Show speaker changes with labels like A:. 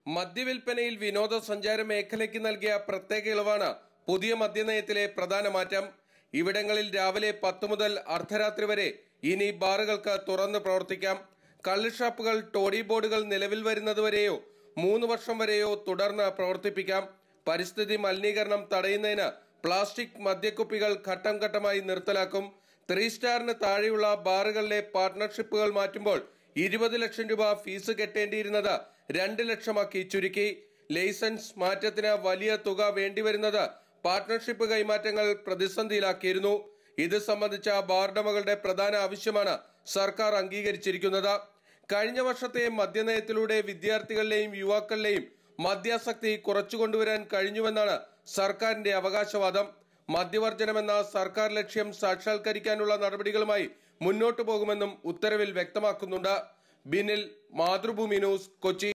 A: മദ്യവിൽപ്പനയിൽ വിനോദസഞ്ചാര മേഖലയ്ക്ക് നൽകിയ പ്രത്യേക ഇളവാണ് പുതിയ മദ്യനയത്തിലെ പ്രധാന മാറ്റം ഇവിടങ്ങളിൽ രാവിലെ പത്ത് മുതൽ അർദ്ധരാത്രി വരെ ഇനി ബാറുകൾക്ക് തുറന്ന് പ്രവർത്തിക്കാം കള്ളുഷാപ്പുകൾ ടോഡി ബോർഡുകൾ നിലവിൽ വരുന്നതുവരെയോ മൂന്ന് വർഷം വരെയോ തുടർന്ന് പ്രവർത്തിപ്പിക്കാം പരിസ്ഥിതി മലിനീകരണം തടയുന്നതിന് പ്ലാസ്റ്റിക് മദ്യക്കുപ്പികൾ ഘട്ടം ഘട്ടമായി നിർത്തലാക്കും ത്രീ സ്റ്റാറിന് താഴെയുള്ള ബാറുകളിലെ പാർട്ട്ണർഷിപ്പുകൾ മാറ്റുമ്പോൾ ഇരുപത് ലക്ഷം രൂപ ഫീസ് കെട്ടേണ്ടിയിരുന്നത് രണ്ട് ലക്ഷമാക്കി ചുരുക്കി ലൈസൻസ് മാറ്റത്തിന് വലിയ തുക വേണ്ടിവരുന്നത് പാർട്ട്ണർഷിപ്പ് കൈമാറ്റങ്ങൾ പ്രതിസന്ധിയിലാക്കിയിരുന്നു ഇത് സംബന്ധിച്ച ബാർഡമകളുടെ പ്രധാന ആവശ്യമാണ് സർക്കാർ അംഗീകരിച്ചിരിക്കുന്നത് കഴിഞ്ഞ വർഷത്തെ മദ്യനയത്തിലൂടെ വിദ്യാർത്ഥികളിലെയും യുവാക്കളിലെയും മദ്യാസക്തി കുറച്ചുകൊണ്ടുവരാൻ കഴിഞ്ഞുവെന്നാണ് സർക്കാരിന്റെ അവകാശവാദം മദ്യവർജനമെന്ന സർക്കാർ ലക്ഷ്യം സാക്ഷാത്കരിക്കാനുള്ള നടപടികളുമായി മുന്നോട്ടു പോകുമെന്നും ഉത്തരവിൽ വ്യക്തമാക്കുന്നുണ്ട് ബിനിൽ മാതൃഭൂമി ന്യൂസ് കൊച്ചി